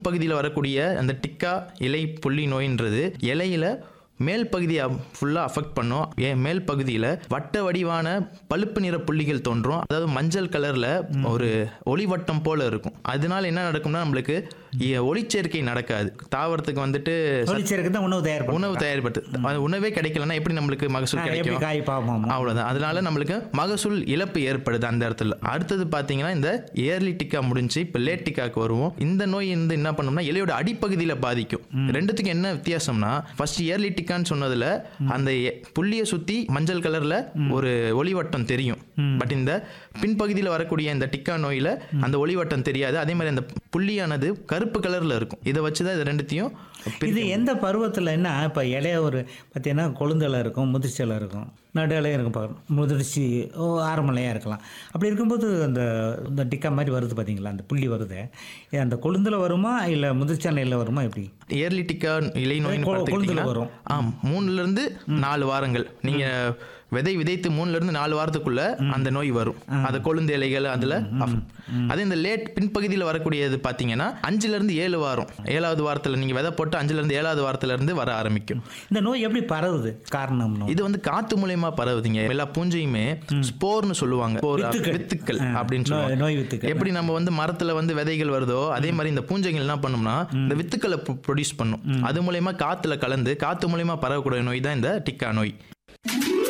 பகுதியில் வரக்கூடிய அந்த டிக்கா இலை புள்ளி நோயின்றது இலையில மேல் பகுதியை ஃபுல்லாக அஃபெக்ட் பண்ணும் ஏன் மேல் பகுதியில் வட்ட வடிவான பழுப்பு நிற புள்ளிகள் தோன்றும் அதாவது மஞ்சள் கலரில் ஒரு ஒளிவட்டம் போல இருக்கும் அதனால என்ன நடக்கும்னா நம்மளுக்கு இ- ஒளிச்சேர்க்கை நடக்காது தாவரத்துக்கு வந்துட்டு தொழிற்சேருக்கு தான் உணவு தயார் உணவு தயாரிப்பது அது உணவே கிடைக்கலன்னா எப்படி நம்மளுக்கு மகசூல் எப்படி கிடைக்கும் காய் பாப்போம் அவ்வளோதான் அதனால நம்மளுக்கு மகசூல் இழப்பு ஏற்படுது அந்த இடத்துல அடுத்தது பார்த்தீங்கன்னா இந்த ஏர்லி டிக்கா முடிஞ்சு இப்போ லேட் டிக்காக்கு வருவோம் இந்த நோய் வந்து என்ன பண்ணும்னா இலையோட அடிப்பகுதியில் பாதிக்கும் ரெண்டுத்துக்கும் என்ன வித்தியாசம்னா ஃபர்ஸ்ட் ஏர்லி டிக்கான்னு சொன்னதுல அந்த எ- புள்ளியை சுற்றி மஞ்சள் கலர்ல ஒரு ஒளிவட்டம் தெரியும் பட் இந்த பின்பகுதியில் வரக்கூடிய இந்த டிக்கா நோயில அந்த ஒளிவட்டம் தெரியாது அதே மாதிரி அந்த புள்ளியானது கருப்பு கலர்ல இருக்கும் இதை வச்சு தான் இது ரெண்டுத்தையும் இது எந்த பருவத்தில் என்ன இப்போ இலைய ஒரு பார்த்தீங்கன்னா கொழுந்தலை இருக்கும் முதிர்ச்சலை இருக்கும் நடு இலையும் இருக்கும் பாரு. முதிர்ச்சி ஓ ஆரமலையாக இருக்கலாம் அப்படி இருக்கும்போது அந்த இந்த டிக்கா மாதிரி வருது பார்த்தீங்களா அந்த புள்ளி வருது இது அந்த கொழுந்தில் வருமா இல்லை முதிர்ச்சலையில் வருமா எப்படி ஏர்லி டிக்கா இலை நோய்னு கொ- கொழுந்துல பார்த்துக்கிட்டிங்கன்னா வரும். ஆம் மூணுல இருந்து நாலு வாரங்கள் நீங்க விதை விதைத்து மூணுல இருந்து நாலு வாரத்துக்குள்ள அந்த நோய் வரும் அந்த கொழுந்து இலைகள் அதுல அஃப்- அதே இந்த லேட் பின்பகுதியில் வரக்கூடியது பாத்தீங்கன்னா அஞ்சுல இருந்து ஏழு வாரம் ஏழாவது வாரத்துல நீங்க விதை போட்டு அஞ்சுல இருந்து ஏழாவது வாரத்துல இருந்து வர ஆரம்பிக்கும் இந்த நோய் எப்படி பரவுது காரணம் நோய். இது வந்து காத்து மூலியமா பரவுதுங்க எல்லா பூஞ்சையுமே ஸ்போர்னு சொல்லுவாங்க spore, வித்துக்கள். வித்துக்கள் ஆ, அப்படின்னு நோய்- சொல்லுவாங்க நோய் வித்துக்கள். எப்படி நம்ம வந்து மரத்துல வந்து விதைகள் வருதோ அதே மாதிரி இந்த பூஞ்சைகள் என்ன பண்ணும்னா இந்த வித்துக்களை ப்ரொடியூஸ் பண்ணும் அது மூலயமா காத்துல கலந்து காத்து மூலயமா பரவக்கூடிய நோய் தான் இந்த டிக்கா நோய்